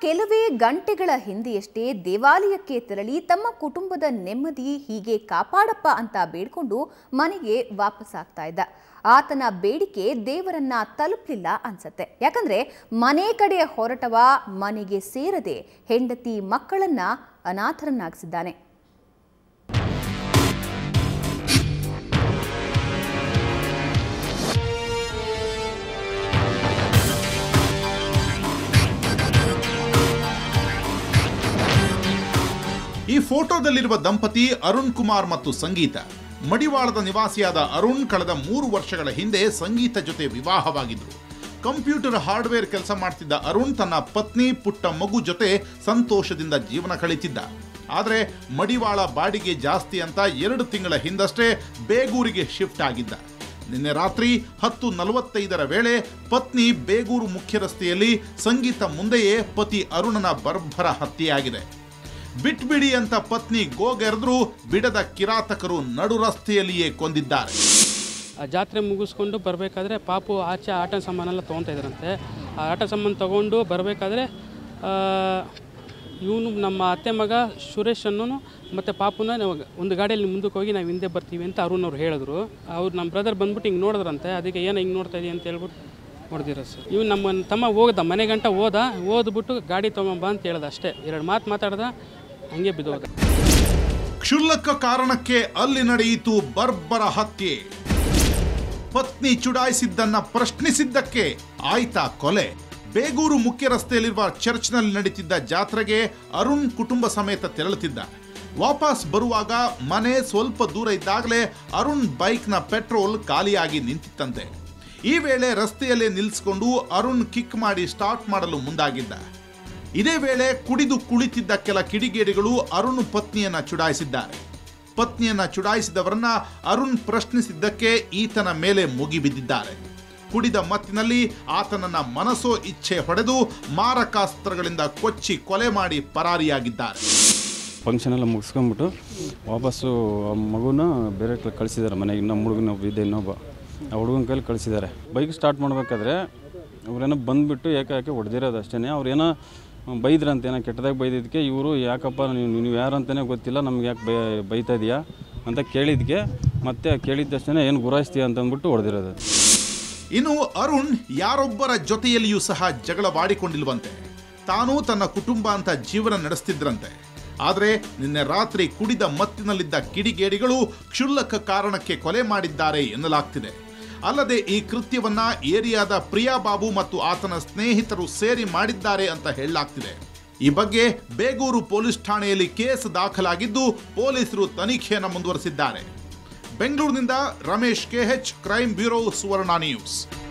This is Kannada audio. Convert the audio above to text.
ಕೆಲವೇ ಗಂಟೆಗಳ ಹಿಂದೆಯಷ್ಟೇ ದೇವಾಲಯಕ್ಕೆ ತೆರಳಿ ತಮ್ಮ ಕುಟುಂಬದ ನೆಮ್ಮದಿ ಹೀಗೆ ಕಾಪಾಡಪ್ಪ ಅಂತ ಬೇಡ್ಕೊಂಡು ಮನೆಗೆ ವಾಪಸ್ಸಾಗ್ತಾ ಇದ್ದ ಆತನ ಬೇಡಿಕೆ ದೇವರನ್ನ ತಲುಪಲಿಲ್ಲ ಅನ್ಸತ್ತೆ ಯಾಕಂದ್ರೆ ಮನೆ ಕಡೆ ಹೊರಟವ ಮನೆಗೆ ಸೇರದೆ ಹೆಂಡತಿ ಮಕ್ಕಳನ್ನ ಅನಾಥರನ್ನಾಗಿಸಿದ್ದಾನೆ ಈ ಫೋಟೋದಲ್ಲಿರುವ ದಂಪತಿ ಅರುಣ್ ಕುಮಾರ್ ಮತ್ತು ಸಂಗೀತ ಮಡಿವಾಳದ ನಿವಾಸಿಯಾದ ಅರುಣ್ ಕಳೆದ ಮೂರು ವರ್ಷಗಳ ಹಿಂದೆ ಸಂಗೀತ ಜೊತೆ ವಿವಾಹವಾಗಿದ್ರು ಕಂಪ್ಯೂಟರ್ ಹಾರ್ಡ್ವೇರ್ ಕೆಲಸ ಮಾಡ್ತಿದ್ದ ಅರುಣ್ ತನ್ನ ಪತ್ನಿ ಪುಟ್ಟ ಮಗು ಜೊತೆ ಸಂತೋಷದಿಂದ ಜೀವನ ಕಳೀತಿದ್ದ ಆದರೆ ಮಡಿವಾಳ ಬಾಡಿಗೆ ಜಾಸ್ತಿ ಅಂತ ಎರಡು ತಿಂಗಳ ಹಿಂದಷ್ಟೇ ಬೇಗೂರಿಗೆ ಶಿಫ್ಟ್ ಆಗಿದ್ದ ನಿನ್ನೆ ರಾತ್ರಿ ಹತ್ತು ನಲವತ್ತೈದರ ವೇಳೆ ಪತ್ನಿ ಬೇಗೂರು ಮುಖ್ಯ ರಸ್ತೆಯಲ್ಲಿ ಸಂಗೀತ ಮುಂದೆಯೇ ಪತಿ ಅರುಣನ ಬರ್ಭರ ಹತ್ಯೆಯಾಗಿದೆ ಬಿಟ್ಬಿಡಿ ಅಂತ ಪತ್ನಿ ಗೋಗೆರೆದ್ರೂ ಬಿಡದ ಕಿರಾತಕರು ನಡು ರಸ್ತೆಯಲ್ಲಿಯೇ ಕೊಂದಿದ್ದಾರೆ ಆ ಜಾತ್ರೆ ಮುಗಿಸ್ಕೊಂಡು ಬರಬೇಕಾದ್ರೆ ಪಾಪು ಆಚೆ ಆಟ ಸಾಮಾನೆಲ್ಲ ತೊಗೊತಾ ಇದ್ರಂತೆ ಆ ಆಟ ಸಾಮಾನು ತೊಗೊಂಡು ಬರಬೇಕಾದ್ರೆ ಇವನು ನಮ್ಮ ಅತ್ತೆ ಮಗ ಸುರೇಶ್ ಅನ್ನೋನು ಮತ್ತು ಪಾಪುನ ನಾವು ಒಂದು ಗಾಡಿಯಲ್ಲಿ ಮುಂದಕ್ಕೆ ಹೋಗಿ ನಾವು ಹಿಂದೆ ಬರ್ತೀವಿ ಅಂತ ಅರುಣ್ ಅವ್ರು ಹೇಳಿದ್ರು ಅವ್ರು ನಮ್ಮ ಬ್ರದರ್ ಬಂದ್ಬಿಟ್ಟು ಹಿಂಗೆ ನೋಡಿದ್ರಂತೆ ಅದಕ್ಕೆ ಏನು ಹಿಂಗೆ ನೋಡ್ತಾ ಇದೀಯ ಅಂತ ಹೇಳ್ಬಿಟ್ಟು ಹೊಡೆದಿರೋ ಸರ್ ಇವ್ ನಮ್ಮ ತಮ್ಮ ಹೋಗ್ದ ಮನೆ ಗಂಟ ಹೋದ ಓದ್ಬಿಟ್ಟು ಗಾಡಿ ತೊಗೊಂಬ ಅಂತ ಹೇಳ್ದ ಅಷ್ಟೇ ಎರಡು ಮಾತು ಮಾತಾಡ್ದ ಹಂಗೆ ಬಿದ್ದೋದ ಕ್ಷುಲ್ಲಕ ಕಾರಣಕ್ಕೆ ಅಲ್ಲಿ ನಡೆಯಿತು ಬರ್ಬರ ಹತ್ಯೆ ಪತ್ನಿ ಚುಡಾಯಿಸಿದ್ದನ್ನ ಪ್ರಶ್ನಿಸಿದ್ದಕ್ಕೆ ಆಯ್ತಾ ಕೊಲೆ ಬೇಗೂರು ಮುಖ್ಯ ರಸ್ತೆಯಲ್ಲಿರುವ ಚರ್ಚ್ನಲ್ಲಿ ನಡೀತಿದ್ದ ಜಾತ್ರೆಗೆ ಅರುಣ್ ಕುಟುಂಬ ಸಮೇತ ತೆರಳುತ್ತಿದ್ದ ವಾಪಸ್ ಬರುವಾಗ ಮನೆ ಸ್ವಲ್ಪ ದೂರ ಇದ್ದಾಗಲೇ ಅರುಣ್ ಬೈಕ್ನ ಪೆಟ್ರೋಲ್ ಖಾಲಿಯಾಗಿ ನಿಂತಿತ್ತಂತೆ ಈ ವೇಳೆ ರಸ್ತೆಯಲ್ಲೇ ನಿಲ್ಲಿಸಿಕೊಂಡು ಅರುಣ್ ಕಿಕ್ ಮಾಡಿ ಸ್ಟಾರ್ಟ್ ಮಾಡಲು ಮುಂದಾಗಿದ್ದ ಇದೇ ವೇಳೆ ಕುಡಿದು ಕುಳಿತಿದ್ದ ಕೆಲ ಕಿಡಿಗೇಡಿಗಳು ಅರುಣ್ ಪತ್ನಿಯನ್ನ ಚುಡಾಯಿಸಿದ್ದಾರೆ ಪತ್ನಿಯನ್ನ ಚುಡಾಯಿಸಿದವರನ್ನ ಅರುಣ್ ಪ್ರಶ್ನಿಸಿದ್ದಕ್ಕೆ ಈತನ ಮೇಲೆ ಮುಗಿಬಿದ್ದಿದ್ದಾರೆ ಕುಡಿದ ಮತ್ತಿನಲ್ಲಿ ಆತನನ್ನ ಮನಸೋ ಇಚ್ಛೆ ಹೊಡೆದು ಮಾರಕಾಸ್ತ್ರಗಳಿಂದ ಕೊಚ್ಚಿ ಕೊಲೆ ಮಾಡಿ ಪರಾರಿಯಾಗಿದ್ದಾರೆ ಫಂಕ್ಷನ್ ಎಲ್ಲ ಮುಗಿಸ್ಕೊಂಬಿಟ್ಟು ವಾಪಸ್ಸು ಆ ಮಗುನ ಬೇರೆ ಕಡೆ ಕಳಿಸಿದ್ದಾರೆ ಮನೆಗೆ ನಮ್ಮ ಹುಡುಗನ ಒಬ್ಬ ಇದೆ ಇನ್ನೊಬ್ಬ ಆ ಹುಡುಗನ ಕೈಲಿ ಕಳಿಸಿದ್ದಾರೆ ಬೈಕ್ ಸ್ಟಾರ್ಟ್ ಮಾಡಬೇಕಾದ್ರೆ ಅವ್ರೇನೋ ಬಂದುಬಿಟ್ಟು ಏಕಾಏಕಿ ಹೊಡೆದಿರೋದು ಅಷ್ಟೇ ಅವ್ರೇನೋ ಬೈದ್ರಂತೆ ಏನೋ ಕೆಟ್ಟದಾಗಿ ಬೈದಿದ್ದಕ್ಕೆ ಇವರು ಯಾಕಪ್ಪ ನೀವು ನೀವು ಯಾರು ಅಂತಲೇ ಗೊತ್ತಿಲ್ಲ ನಮ್ಗೆ ಯಾಕೆ ಬೈ ಬೈತಾ ಇದೆಯಾ ಅಂತ ಕೇಳಿದ್ದಕ್ಕೆ ಮತ್ತೆ ಕೇಳಿದ್ದಷ್ಟೇ ಏನು ಗುರಾಯಿಸ್ತೀಯ ಅಂತ ಅಂದ್ಬಿಟ್ಟು ಹೊಡೆದಿರೋದು ಇನ್ನು ಅರುಣ್ ಯಾರೊಬ್ಬರ ಜೊತೆಯಲ್ಲಿಯೂ ಸಹ ಜಗಳವಾಡಿಕೊಂಡಿಲ್ವಂತೆ ತಾನೂ ತನ್ನ ಕುಟುಂಬ ಅಂತ ಜೀವನ ನಡೆಸ್ತಿದ್ರಂತೆ ಆದರೆ ನಿನ್ನೆ ರಾತ್ರಿ ಕುಡಿದ ಮತ್ತಿನಲ್ಲಿದ್ದ ಕಿಡಿಗೇಡಿಗಳು ಕ್ಷುಲ್ಲಕ ಕಾರಣಕ್ಕೆ ಕೊಲೆ ಮಾಡಿದ್ದಾರೆ ಎನ್ನಲಾಗ್ತಿದೆ ಅಲ್ಲದೆ ಈ ಕೃತ್ಯವನ್ನ ಏರಿಯಾದ ಪ್ರಿಯಾ ಬಾಬು ಮತ್ತು ಆತನ ಸ್ನೇಹಿತರು ಸೇರಿ ಮಾಡಿದ್ದಾರೆ ಅಂತ ಹೇಳಲಾಗ್ತಿದೆ ಈ ಬಗ್ಗೆ ಬೇಗೂರು ಪೊಲೀಸ್ ಠಾಣೆಯಲ್ಲಿ ಕೇಸ್ ದಾಖಲಾಗಿದ್ದು ಪೊಲೀಸರು ತನಿಖೆಯನ್ನು ಮುಂದುವರೆಸಿದ್ದಾರೆ ಬೆಂಗಳೂರಿನಿಂದ Ramesh KH crime bureau Suvarna news